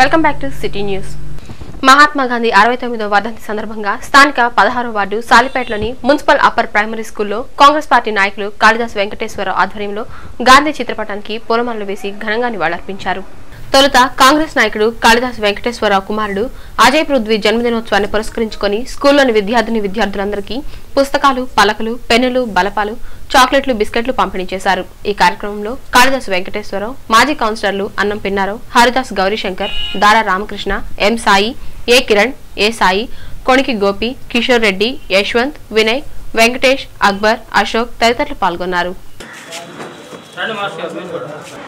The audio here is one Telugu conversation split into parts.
welcome back to city news Mahatma Gandhi అరవై తొమ్మిదో వర్ధంతి సందర్భంగా స్థానిక పదహారో వార్డు సాలిపేటలోని మున్సిపల్ అప్పర్ ప్రైమరీ స్కూల్లో కాంగ్రెస్ పార్టీ నాయకులు కాళిదాస్ వెంకటేశ్వరరావు ఆధ్వర్యంలో గాంధీ చిత్రపటానికి పూలమాలలు వేసి ఘనంగా నివాళులర్పించారు తొలుత కాంగ్రెస్ నాయకుడు కాళిదాస్ వెంకటేశ్వరరావు కుమారుడు అజయ్ పృథ్వీ జన్మదినోత్సవాన్ని పురస్కరించుకొని స్కూల్లోని విద్యార్థిని విద్యార్థులందరికీ పుస్తకాలు పలకలు పెన్నులు బలపాలు చాక్లెట్లు బిస్కెట్లు పంపిణీ చేశారు ఈ కార్యక్రమంలో కాళిదాస్ వెంకటేశ్వరరావు మాజీ కౌన్సిలర్లు అన్నం పిన్నారావు హరిదాస్ గౌరీశంకర్ దారా రామకృష్ణ ఎం సాయి ఏ కిరణ్ ఏ సాయి కొణికి గోపి కిషోర్ రెడ్డి యశ్వంత్ వినయ్ వెంకటేష్ అక్బర్ అశోక్ తదితరులు పాల్గొన్నారు రండి మాస్టర్ గారు మీరు కూడా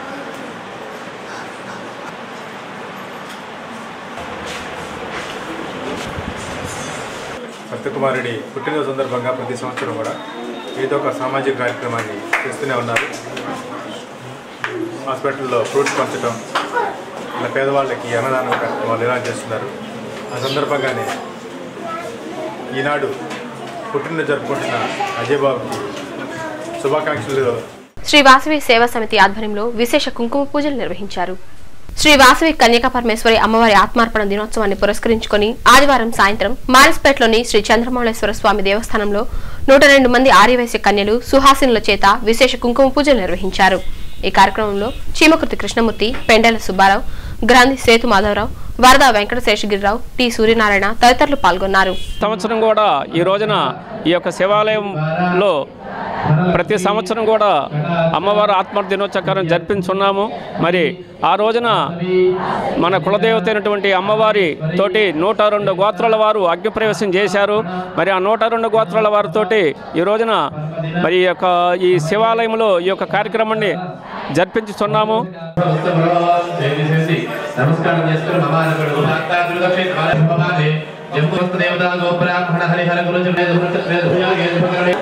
సత్యకుమారుడి పుట్టినరోజు సందర్భంగా ప్రతి సంవత్సరం కూడా ఏదో ఒక సామాజిక కార్యక్రమాన్ని చేస్తూనే ఉన్నారు హాస్పిటల్లో ఫ్రూట్స్ పంచడం ఇలా పేదవాళ్ళకి అన్నదానం కార్యక్రమాలు ఇలా చేస్తున్నారు ఆ సందర్భంగానే ఈనాడు పుట్టినరోజు జరుపుకుంటున్న అజయ్ బాబుకి శుభాకాంక్షలు శ్రీ వాసవి సేవా సమితి ఆధ్వర్యంలో విశేష కుంకుమ పూజలు నిర్వహించారు శ్రీ వాసవి కన్యకా పరమేశ్వరి అమ్మవారి ఆత్మార్పణ దినోత్సవాన్ని పురస్కరించుకొని ఆదివారం సాయంత్రం మారిస్పేటలోని శ్రీ చంద్రమౌళేశ్వర స్వామి దేవస్థానంలో నూట రెండు మంది ఆర్యవైశ్య కన్యలు సుహాసినుల చేత విశేష కుంకుమ పూజలు నిర్వహించారు ఈ కార్యక్రమంలో చీమకుర్తి కృష్ణమూర్తి పెండెల సుబ్బారావు గ్రాంధి సేతు మాధవరావు వరద వెంకటశేషగిరిరావు టి సూర్యనారాయణ తదితరులు పాల్గొన్నారు సంవత్సరం కూడా ఈ రోజున ఈ యొక్క శివాలయంలో ప్రతి సంవత్సరం కూడా అమ్మవారి ఆత్మ దినోత్సవం జరిపించున్నాము మరి ఆ రోజున మన కులదేవత అయినటువంటి అమ్మవారి తోటి నూట రెండు గోత్రాల వారు అగ్నిప్రవేశం చేశారు మరి ఆ నూట రెండు గోత్రాల వారితోటి ఈ రోజున మరి ఈ యొక్క ఈ శివాలయంలో ఈ యొక్క కార్యక్రమాన్ని జరిపించుతున్నాము చేసి నమస్కారం చేసుకుని భగవాన్ మాతా దుర్గక్షేత్రాలే జంబు దేవతా గోబ్రాహ్మణ హరిహర గురు వేద వేద వేద భగవే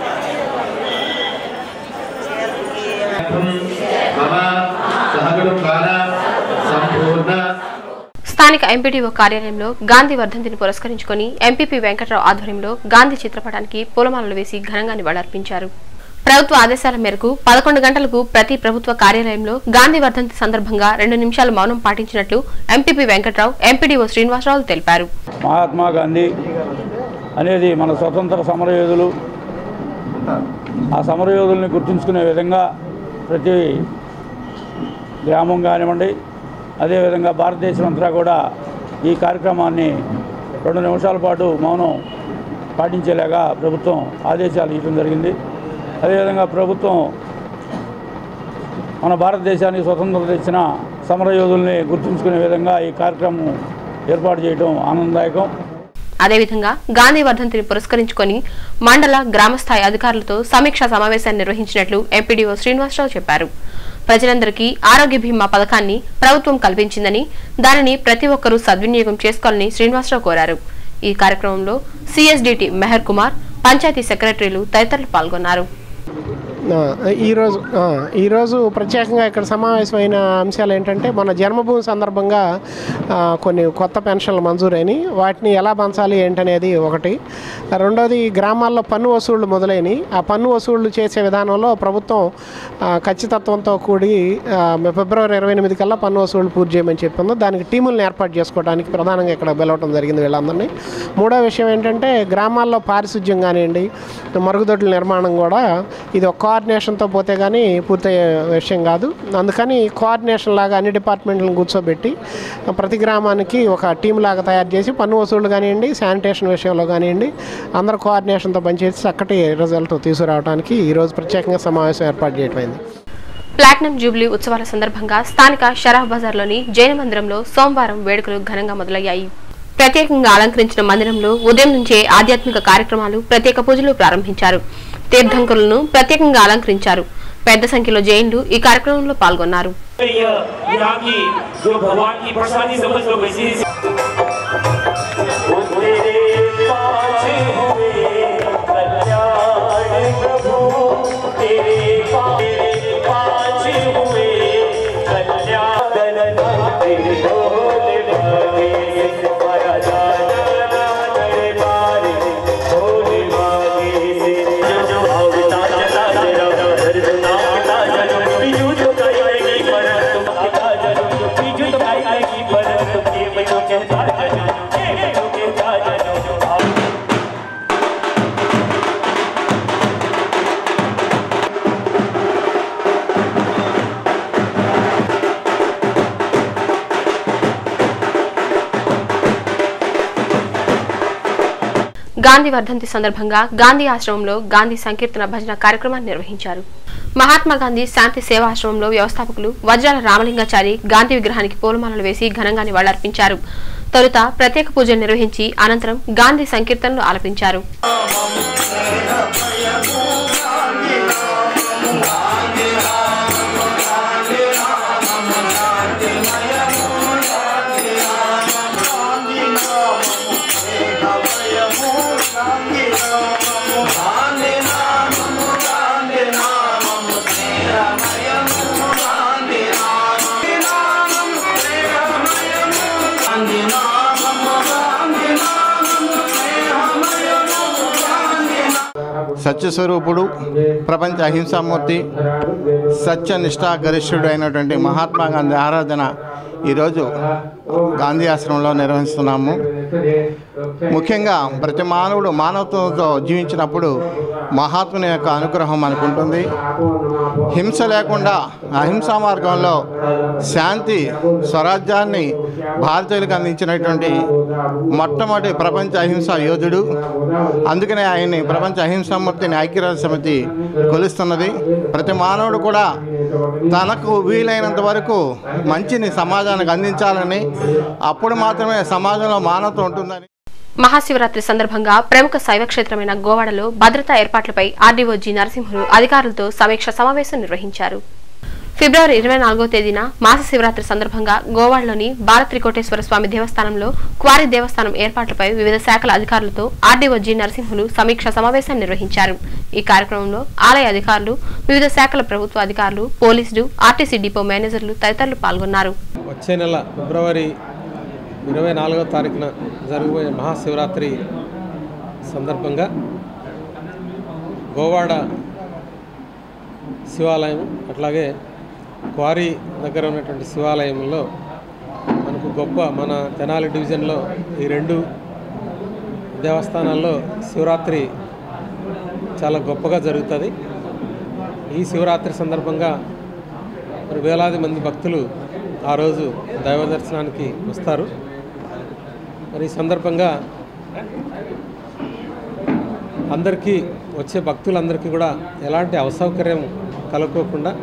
మమ సహకుటుంబాన సంపూర్ణ స్థానిక ఎంపీడీఓ కార్యాలయంలో గాంధీ వర్ధంతిని పురస్కరించుకొని ఎంపీపీ వెంకట్రావు ఆధ్వర్యంలో గాంధీ చిత్రపటానికి పూలమాలలు వేసి ఘనంగా నివాళులర్పించారు ప్రభుత్వ ఆదేశాల మేరకు పదకొండు గంటలకు ప్రతి ప్రభుత్వ కార్యాలయంలో గాంధీ వర్ధంతి సందర్భంగా రెండు నిమిషాలు మౌనం పాటించినట్లు ఎంపీపీ వెంకట్రావు ఎంపీడీఓ శ్రీనివాసరావు తెలిపారు మహాత్మా గాంధీ అనేది మన స్వతంత్ర సమరయోధులు ఆ సమరయోధుల్ని గుర్తుంచుకునే విధంగా ప్రతి గ్రామం కానివ్వండి అదేవిధంగా భారతదేశం అంతా కూడా ఈ కార్యక్రమాన్ని రెండు నిమిషాల పాటు మౌనం పాటించేలాగా ప్రభుత్వం ఆదేశాలు ఇవ్వడం జరిగింది అదేవిధంగా ప్రభుత్వం మన భారతదేశానికి స్వతంత్రం తెచ్చిన సమరయోధుల్ని గుర్తుంచుకునే విధంగా ఈ కార్యక్రమం ఏర్పాటు చేయడం ఆనందదాయకం అదేవిధంగా గాంధీ వర్ధంతిని పురస్కరించుకొని మండల గ్రామ స్థాయి అధికారులతో సమీక్షా సమావేశాన్ని నిర్వహించినట్లు ఎంపీడీఓ శ్రీనివాసరావు చెప్పారు ప్రజలందరికీ ఆరోగ్య బీమా పథకాన్ని ప్రభుత్వం కల్పించిందని దానిని ప్రతి ఒక్కరూ సద్వినియోగం చేసుకోవాలని శ్రీనివాసరావు కోరారు ఈ కార్యక్రమంలో సిఎస్డిటి మెహర్ కుమార్ పంచాయతీ సెక్రటరీలు తదితరులు పాల్గొన్నారు ఆ, ఈరోజు ఆ, ఈరోజు ప్రత్యేకంగా ఇక్కడ సమావేశమైన అంశాలు ఏంటంటే మన జన్మభూమి సందర్భంగా ఆ, కొన్ని కొత్త పెన్షన్లు మంజూరైనవి వాటిని ఎలా పంచాలి ఏంటనేది ఒకటి రెండోది గ్రామాల్లో పన్ను వసూళ్లు మొదలైనవి ఆ పన్ను వసూళ్లు చేసే విధానంలో ప్రభుత్వం ఆ, ఖచ్చితత్వంతో కూడి ఆ, ఫిబ్రవరి ఇరవై ఎనిమిది కల్లా పన్ను వసూళ్లు పూర్తి చేయమని చెప్పిందో దానికి టీములను ఏర్పాటు చేసుకోవడానికి ప్రధానంగా ఇక్కడ పిలవటం జరిగింది వీళ్ళందరినీ మూడో విషయం ఏంటంటే గ్రామాల్లో పారిశుధ్యం కానివ్వండి మరుగుదొడ్ల నిర్మాణం కూడా ఇది ఒక కోఆర్డినేషన్తో పోతే కానీ పూర్తయ్యే విషయం కాదు అందుకని కోఆర్డినేషన్ లాగా అన్ని డిపార్ట్మెంట్లను కూర్చోబెట్టి ప్రతి గ్రామానికి ఒక టీం లాగా తయారు చేసి పన్ను వసూళ్లు కానివ్వండి శానిటేషన్ విషయంలో కానివ్వండి అందరూ కోఆర్డినేషన్తో పనిచేసి చక్కటి రిజల్ట్ తీసుకురావడానికి ఈరోజు ప్రత్యేకంగా సమావేశం ఏర్పాటు చేయటమైంది ప్లాటినం జూబ్లీ ఉత్సవాల సందర్భంగా స్థానిక షరాఫ్ బజార్లోని జైన మందిరంలో సోమవారం వేడుకలు ఘనంగా మొదలయ్యాయి ప్రత్యేకంగా అలంకరించిన మందిరంలో ఉదయం నుంచే ఆధ్యాత్మిక కార్యక్రమాలు ప్రత్యేక పూజలు ప్రారంభించారు తీర్థంకరులను ప్రత్యేకంగా అలంకరించారు పెద్ద సంఖ్యలో జైన్లు ఈ కార్యక్రమంలో పాల్గొన్నారు यहाँ की जो भगवान की प्रसादी समझ लो वैसी वो तेरे पास हुए कल्याण प्रभु तेरे पास तेरे पास हुए कल्याण तेरे ढोल मागे माया जाना तेरे मारे ढोल मागे जो जो भावता चला तेरा दर्द नाता जनो बिजू तो गाएगी परंतु पिता जनो बिजू तो गाएगी परंतु के గాంధీ వర్ధంతి సందర్భంగా గాంధీ ఆశ్రమంలో గాంధీ సంకీర్తన భజన కార్యక్రమాన్ని నిర్వహించారు మహాత్మా గాంధీ శాంతి సేవాశ్రమంలో వ్యవస్థాపకులు వజ్రాల రామలింగాచారి గాంధీ విగ్రహానికి పూలమాలలు వేసి ఘనంగా నివాళులర్పించారు తొలుత ప్రత్యేక పూజలు నిర్వహించి అనంతరం గాంధీ సంకీర్తనలు ఆలపించారు సత్యస్వరూపుడు ప్రపంచ అహింసామూర్తి సత్యనిష్టా గరిష్ఠుడు అయినటువంటి మహాత్మా గాంధీ ఆరాధన ఈరోజు గాంధీ ఆశ్రమంలో నిర్వహిస్తున్నాము ముఖ్యంగా ప్రతి మానవుడు మానవత్వంతో జీవించినప్పుడు మహాత్ముని యొక్క అనుగ్రహం మనకు ఉంటుంది హింస లేకుండా అహింసా మార్గంలో శాంతి స్వరాజ్యాన్ని భారతీయులకు అందించినటువంటి మొట్టమొదటి ప్రపంచ అహింసా యోధుడు అందుకనే ఆయన్ని ప్రపంచ అహింసామూర్తిని ఐక్యరాజ్య సమితి కొలుస్తున్నది ప్రతి మానవుడు కూడా తనకు వీలైనంత వరకు మంచిని సమాజానికి అందించాలని అప్పుడు మాత్రమే సమాజంలో మానవత్వం ఉంటుందని మహాశివరాత్రి సందర్భంగా ప్రముఖ శైవ క్షేత్రమైన గోవాడలో భద్రతా ఏర్పాట్లపై ఆర్డీఓ జి నరసింహులు అధికారులతో సమీక్ష సమావేశం నిర్వహించారు ఫిబ్రవరి ఇరవై నాలుగో తేదీన మాస శివరాత్రి సందర్భంగా గోవాడలోని బాలత్రికోటేశ్వర స్వామి దేవస్థానంలో క్వారీ దేవస్థానం ఏర్పాట్లపై వివిధ శాఖల అధికారులతో ఆర్డీఓ జి నరసింహులు సమీక్ష సమావేశం నిర్వహించారు ఈ కార్యక్రమంలో ఆలయ అధికారులు వివిధ శాఖల ప్రభుత్వ అధికారులు పోలీసులు ఆర్టీసీ డిపో మేనేజర్లు తదితరులు పాల్గొన్నారు వచ్చే నెల ఫిబ్రవరి ఇరవై నాలుగో తారీఖున జరగబోయే మహాశివరాత్రి సందర్భంగా గోవాడ శివాలయం అట్లాగే క్వారీ దగ్గర ఉన్నటువంటి శివాలయంలో మనకు గొప్ప మన తెనాలి డివిజన్లో ఈ రెండు దేవస్థానాల్లో శివరాత్రి చాలా గొప్పగా జరుగుతుంది ఈ శివరాత్రి సందర్భంగా మరి వేలాది మంది భక్తులు ఆ రోజు దైవ దర్శనానికి వస్తారు మరి ఈ సందర్భంగా అందరికీ వచ్చే భక్తులందరికీ కూడా ఎలాంటి అసౌకర్యం కలుక్కోకుండా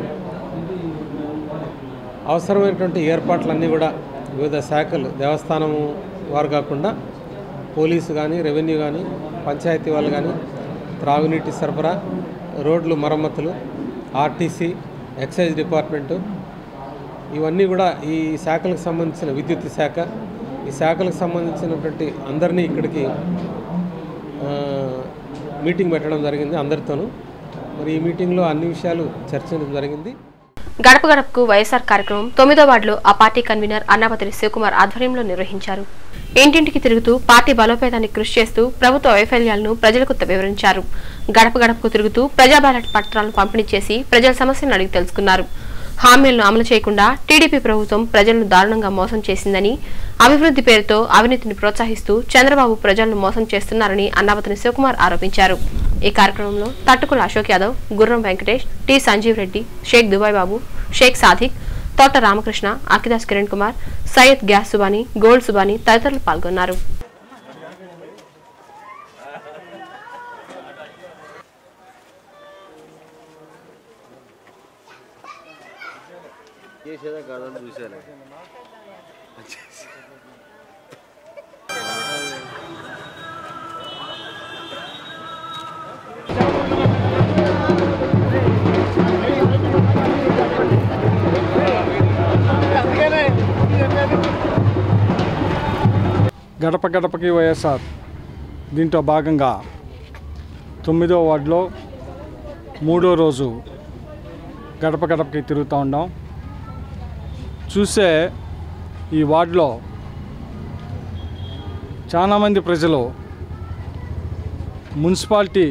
అవసరమైనటువంటి ఏర్పాట్లన్నీ కూడా వివిధ శాఖలు దేవస్థానము వారు కాకుండా పోలీసు కానీ రెవెన్యూ కానీ పంచాయతీ వాళ్ళు కానీ త్రాగునీటి సరఫరా రోడ్లు మరమ్మతులు ఆర్టీసీ ఎక్సైజ్ డిపార్ట్మెంటు ఇవన్నీ కూడా ఈ శాఖలకు సంబంధించిన విద్యుత్ శాఖ ఈ శాఖలకు సంబంధించినటువంటి అందరినీ ఇక్కడికి ఆ, మీటింగ్ పెట్టడం జరిగింది అందరితోనూ మరి ఈ మీటింగ్లో అన్ని విషయాలు చర్చించడం జరిగింది గడప గడపకు వైఎస్ఆర్ కార్యక్రమం తొమ్మిదో వార్డులో ఆ పార్టీ కన్వీనర్ అన్నాపతిరి శివకుమార్ ఆధ్వర్యంలో నిర్వహించారు ఇంటింటికి తిరుగుతూ పార్టీ బలోపేతానికి కృషి చేస్తూ ప్రభుత్వ వైఫల్యాలను ప్రజలకు వివరించారు గడప గడపకు తిరుగుతూ ప్రజా బ్యాలెట్ పత్రాలను పంపిణీ చేసి ప్రజల సమస్యలను అడిగి తెలుసుకున్నారు హామీలను అమలు చేయకుండా టీడీపీ ప్రభుత్వం ప్రజలను దారుణంగా మోసం చేసిందని అభివృద్ధి పేరుతో అవినీతిని ప్రోత్సహిస్తూ చంద్రబాబు ప్రజలను మోసం చేస్తున్నారని అన్నావతిని శివకుమార్ ఆరోపించారు ఈ కార్యక్రమంలో తట్టుకుల అశోక్ యాదవ్ గుర్రం వెంకటేష్ టి సంజీవ్ రెడ్డి షేక్ దుబాయ్ బాబు షేక్ సాదిక్ తోట రామకృష్ణ అకిదాస్ కిరణ్ కుమార్ సయ్యద్ గ్యాస్ సుబానీ గోల్డ్ సుబానీ తదితరులు పాల్గొన్నారు గడప గడపకి వైఎస్ఆర్ దీంట్లో భాగంగా తొమ్మిదో వార్డులో మూడో రోజు గడప గడపకి తిరుగుతూ ఉన్నాం చూసే ఈ వార్డులో చాలామంది ప్రజలు మున్సిపాలిటీ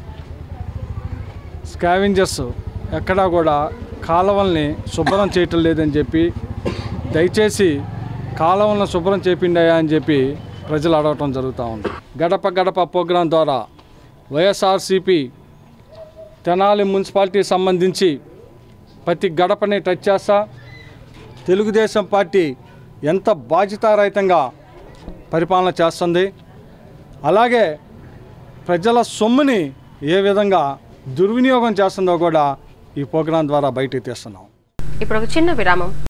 స్కావెంజర్స్ ఎక్కడా కూడా కాలువల్ని శుభ్రం చేయటం లేదని చెప్పి దయచేసి కాలువలను శుభ్రం చేపిండాయా అని చెప్పి ప్రజలు అడగటం జరుగుతూ ఉంది గడప గడప ప్రోగ్రాం ద్వారా వైఎస్ఆర్సిపి తెనాలి మున్సిపాలిటీ సంబంధించి ప్రతి గడపని టచ్ చేస్తా తెలుగుదేశం పార్టీ ఎంత బాధ్యతారహితంగా పరిపాలన చేస్తుంది అలాగే ప్రజల సొమ్ముని ఏ విధంగా దుర్వినియోగం చేస్తుందో కూడా ఈ ప్రోగ్రాం ద్వారా బయటికి తీస్తున్నాం ఇప్పుడు ఒక చిన్న విరామం